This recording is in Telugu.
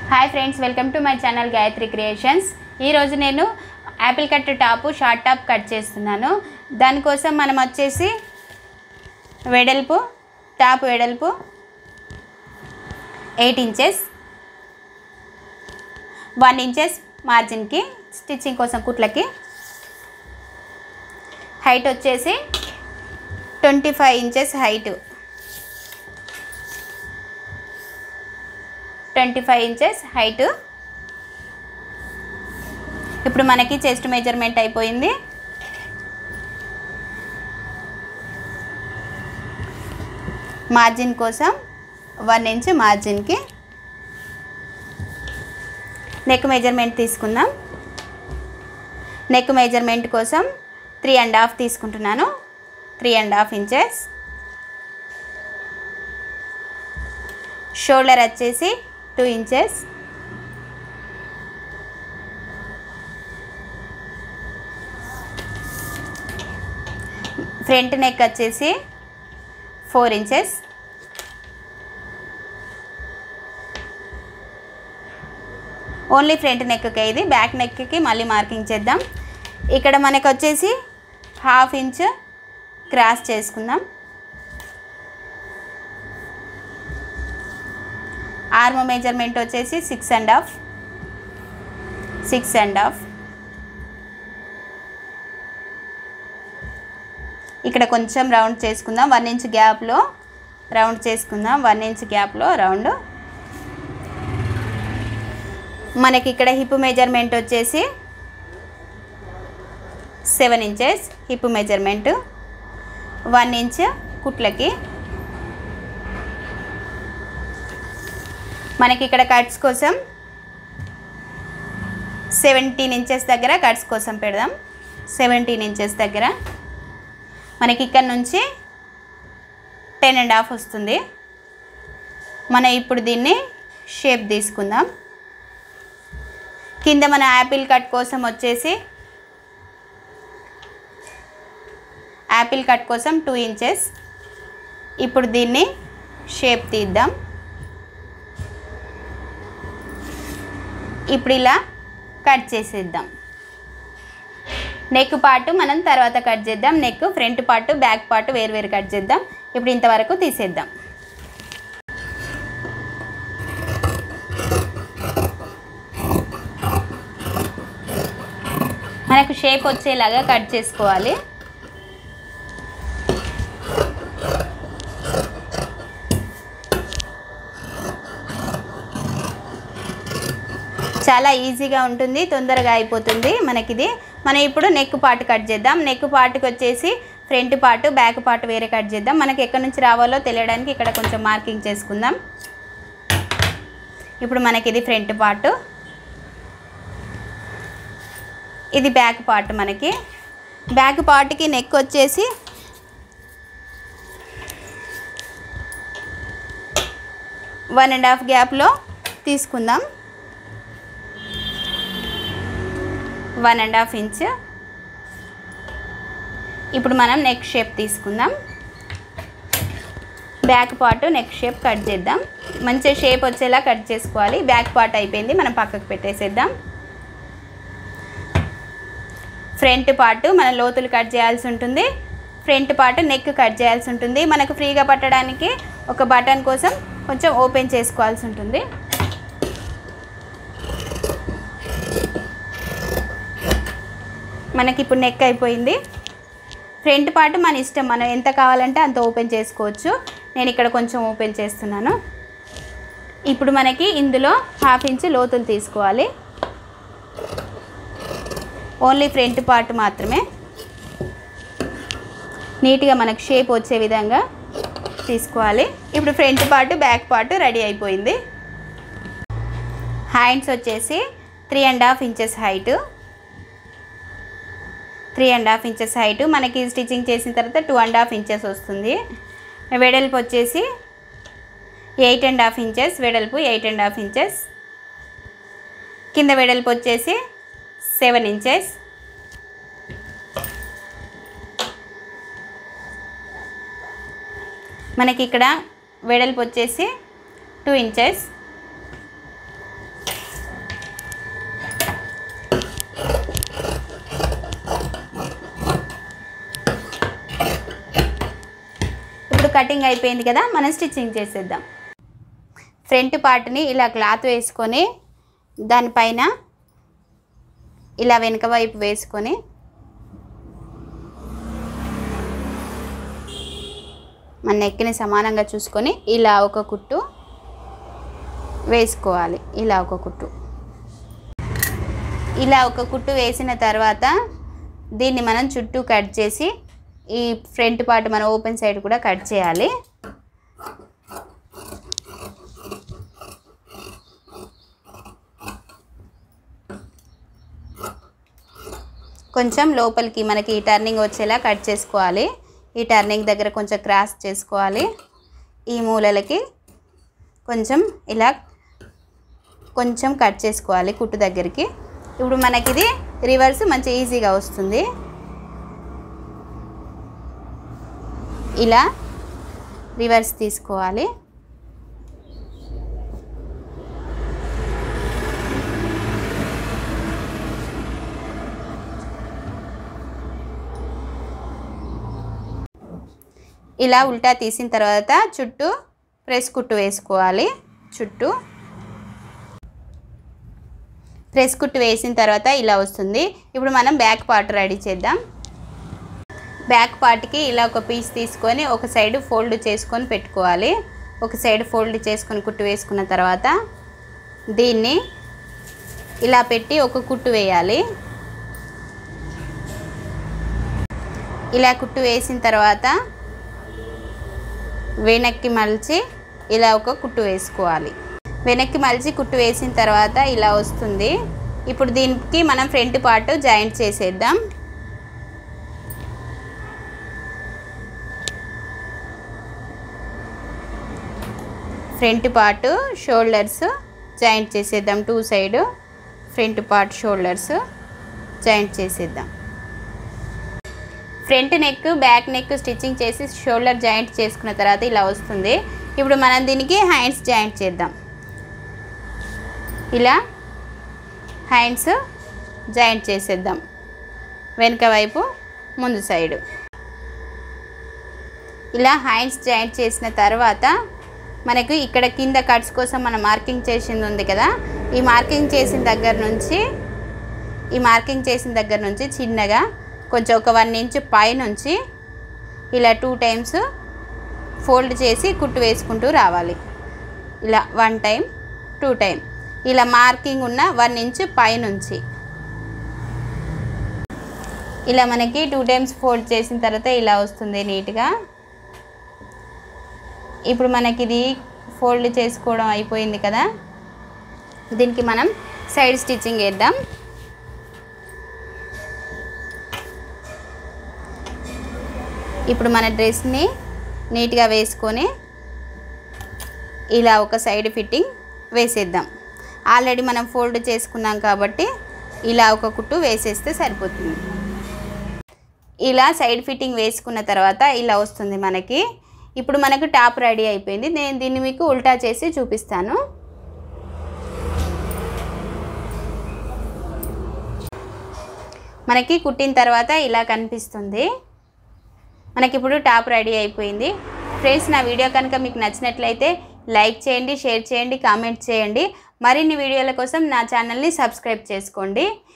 hi friends welcome to my channel Gayatri creations ఈరోజు నేను apple cut top short top cut చేస్తున్నాను దానికోసం మనం వచ్చేసి వెడల్పు టాప్ వెడల్పు ఎయిట్ ఇంచెస్ వన్ ఇంచెస్ మార్జిన్కి స్టిచ్చింగ్ కోసం కుట్లకి హైట్ వచ్చేసి twenty five inches height twenty five inches height ఇప్పుడు మనకి చెస్ట్ మెజర్మెంట్ అయిపోయింది మార్జిన్ కోసం వన్ ఇంచ్ మార్జిన్కి నెక్ మెజర్మెంట్ తీసుకుందాం నెక్ మెజర్మెంట్ కోసం త్రీ అండ్ హాఫ్ తీసుకుంటున్నాను three and half inches shoulder వచ్చేసి టూ ఇంచెస్ ఫ్రంట్ నెక్ వచ్చేసి ఫోర్ ఇంచెస్ ఓన్లీ ఫ్రంట్ నెక్కే ఇది బ్యాక్ నెక్కి మళ్ళీ మార్కింగ్ చేద్దాం ఇక్కడ మనకు వచ్చేసి హాఫ్ ఇంచ్ క్రాస్ చేసుకుందాం ఆర్మ్ మెజర్మెంట్ వచ్చేసి six and half six and half ఇక్కడ కొంచెం రౌండ్ చేసుకుందాం వన్ ఇంచ్ గ్యాప్లో రౌండ్ చేసుకుందాం వన్ ఇంచ్ గ్యాప్లో రౌండ్ మనకి ఇక్కడ హిప్ మెజర్మెంట్ వచ్చేసి seven inches hip measurement one inch కుట్లకి మనకి ఇక్కడ కట్స్ కోసం సెవెంటీన్ ఇంచెస్ దగ్గర కట్స్ కోసం పెడదాం సెవెంటీన్ ఇంచెస్ దగ్గర మనకి ఇక్కడ నుంచి టెన్ అండ్ హాఫ్ వస్తుంది మనం ఇప్పుడు దీన్ని షేప్ తీసుకుందాం కింద మన యాపిల్ కట్ కోసం వచ్చేసి యాపిల్ కట్ కోసం టూ ఇంచెస్ ఇప్పుడు దీన్ని షేప్ తీద్దాం ఇప్పుడు ఇలా కట్ చేసేద్దాం నెక్ పార్ట్ మనం తర్వాత కట్ చేద్దాం neck front part back part వేరు వేరు కట్ చేద్దాం ఇప్పుడు ఇంతవరకు తీసేద్దాం మనకు షేప్ వచ్చేలాగా కట్ చేసుకోవాలి చాలా ఈజీగా ఉంటుంది తొందరగా అయిపోతుంది మనకిది మనం ఇప్పుడు నెక్ పార్ట్ కట్ చేద్దాం నెక్ పార్ట్కి వచ్చేసి ఫ్రంట్ పార్ట్ బ్యాక్ పార్ట్ వేరే కట్ చేద్దాం మనకి ఎక్కడి నుంచి రావాలో తెలియడానికి ఇక్కడ కొంచెం మార్కింగ్ చేసుకుందాం ఇప్పుడు మనకి ఇది ఫ్రంట్ పార్ట్ ఇది బ్యాక్ పార్ట్ మనకి బ్యాక్ పార్ట్కి నెక్ వచ్చేసి వన్ అండ్ హాఫ్ గ్యాప్లో తీసుకుందాం వన్ అండ్ హాఫ్ ఇంచ్ ఇప్పుడు మనం నెక్ షేప్ తీసుకుందాం back part neck shape cut చేద్దాం మంచి షేప్ వచ్చేలా కట్ చేసుకోవాలి బ్యాక్ పార్ట్ అయిపోయింది మనం పక్కకు పెట్టేసేద్దాం ఫ్రంట్ పార్ట్ మనం లోతులు కట్ చేయాల్సి ఉంటుంది ఫ్రంట్ పార్ట్ నెక్ కట్ చేయాల్సి ఉంటుంది మనకు ఫ్రీగా పట్టడానికి ఒక బటన్ కోసం కొంచెం ఓపెన్ చేసుకోవాల్సి ఉంటుంది మనకి ఇప్పుడు నెక్ అయిపోయింది ఫ్రంట్ పార్ట్ మన ఇష్టం మనం ఎంత కావాలంటే అంత ఓపెన్ చేసుకోవచ్చు నేను ఇక్కడ కొంచెం ఓపెన్ చేస్తున్నాను ఇప్పుడు మనకి ఇందులో హాఫ్ ఇంచ్ లోతులు తీసుకోవాలి ఓన్లీ ఫ్రంట్ పార్ట్ మాత్రమే నీట్గా మనకు షేప్ వచ్చే విధంగా తీసుకోవాలి ఇప్పుడు front part back part ready అయిపోయింది హ్యాండ్స్ వచ్చేసి three and half inches height three and half inches height మనకి స్టిచ్చింగ్ చేసిన తర్వాత టూ అండ్ హాఫ్ ఇంచెస్ వస్తుంది వెడల్పు వచ్చేసి ఎయిట్ అండ్ హాఫ్ ఇంచెస్ వెడల్పు ఎయిట్ అండ్ హాఫ్ ఇంచెస్ కింద వెడల్పు వచ్చేసి సెవెన్ ఇంచెస్ మనకి ఇక్కడ వెడల్పు వచ్చేసి టూ ఇంచెస్ కటింగ్ అయిపోయింది కదా మనం స్టిచ్చింగ్ చేసేద్దాం ఫ్రంట్ పార్ట్ని ఇలా క్లాత్ వేసుకొని దానిపైన ఇలా వెనుక వైపు వేసుకొని మన నెక్కిని సమానంగా చూసుకొని ఇలా ఒక కుట్టు వేసుకోవాలి ఇలా ఒక కుట్టు ఇలా ఒక కుట్టు వేసిన తర్వాత దీన్ని మనం చుట్టూ కట్ చేసి ఈ ఫ్రంట్ పార్ట్ మన ఓపెన్ సైడ్ కూడా కట్ చేయాలి కొంచెం లోపలికి మనకి ఈ టర్నింగ్ వచ్చేలా కట్ చేసుకోవాలి ఈ టర్నింగ్ దగ్గర కొంచెం క్రాస్ చేసుకోవాలి ఈ మూలలకి కొంచెం ఇలా కొంచెం కట్ చేసుకోవాలి కుట్టు దగ్గరికి ఇప్పుడు మనకి ఇది రివర్స్ మంచి ఈజీగా వస్తుంది ఇలా రివర్స్ తీసుకోవాలి ఇలా ఉల్టా తీసిన తర్వాత చుట్టూ ప్రెస్ కుట్టు వేసుకోవాలి చుట్టూ ప్రెస్ కుట్టు వేసిన తర్వాత ఇలా వస్తుంది ఇప్పుడు మనం బ్యాక్ పార్ట్ రెడీ చేద్దాం బ్యాక్ పార్ట్కి ఇలా ఒక పీస్ తీసుకొని ఒక సైడ్ ఫోల్డ్ చేసుకొని పెట్టుకోవాలి ఒక సైడ్ ఫోల్డ్ చేసుకొని కుట్టు వేసుకున్న తర్వాత దీన్ని ఇలా పెట్టి ఒక కుట్టు వేయాలి ఇలా కుట్టు వేసిన తర్వాత వెనక్కి మలిచి ఇలా ఒక కుట్టు వేసుకోవాలి వెనక్కి మలిచి కుట్టు వేసిన తర్వాత ఇలా వస్తుంది ఇప్పుడు దీనికి మనం ఫ్రంట్ పార్ట్ జాయింట్ చేసేద్దాం ఫ్రంట్ పార్ట్ షోల్డర్స్ జాయింట్ చేసేద్దాం two side front part shoulders joint చేసేద్దాం front neck back neck stitching చేసి షోల్డర్ జాయింట్ చేసుకున్న తర్వాత ఇలా వస్తుంది ఇప్పుడు మనం దీనికి హ్యాండ్స్ జాయింట్ చేద్దాం ఇలా హ్యాండ్స్ జాయింట్ చేసేద్దాం వెనుక వైపు ముందు సైడు ఇలా హ్యాండ్స్ జాయింట్ చేసిన తర్వాత మనకు ఇక్కడ కింద కట్స్ కోసం మనం మార్కింగ్ చేసింది ఉంది కదా ఈ మార్కింగ్ చేసిన దగ్గర నుంచి ఈ మార్కింగ్ చేసిన దగ్గర నుంచి చిన్నగా కొంచెం ఒక వన్ ఇంచ్ పైనుంచి ఇలా టూ టైమ్స్ ఫోల్డ్ చేసి కుట్టు వేసుకుంటూ రావాలి ఇలా వన్ టైం టూ టైం ఇలా మార్కింగ్ ఉన్న వన్ ఇంచ్ పైనుంచి ఇలా మనకి టూ టైమ్స్ ఫోల్డ్ చేసిన తర్వాత ఇలా వస్తుంది నీట్గా ఇప్పుడు మనకి ఇది ఫోల్డ్ చేసుకోవడం అయిపోయింది కదా దీనికి మనం సైడ్ స్టిచ్చింగ్ వేద్దాం ఇప్పుడు మన డ్రెస్ని నీట్గా వేసుకొని ఇలా ఒక సైడ్ ఫిట్టింగ్ వేసేద్దాం ఆల్రెడీ మనం ఫోల్డ్ చేసుకున్నాం కాబట్టి ఇలా ఒక కుట్టు వేసేస్తే సరిపోతుంది ఇలా సైడ్ ఫిట్టింగ్ వేసుకున్న తర్వాత ఇలా వస్తుంది మనకి ఇప్పుడు మనకు టాప్ రెడీ అయిపోయింది నేను దీన్ని మీకు ఉల్టా చేసి చూపిస్తాను మనకి కుట్టిన తర్వాత ఇలా కనిపిస్తుంది మనకి ఇప్పుడు టాప్ రెడీ అయిపోయింది ఫ్రెండ్స్ నా వీడియో కనుక మీకు నచ్చినట్లయితే లైక్ చేయండి షేర్ చేయండి కామెంట్ చేయండి మరిన్ని వీడియోల కోసం నా ఛానల్ని సబ్స్క్రైబ్ చేసుకోండి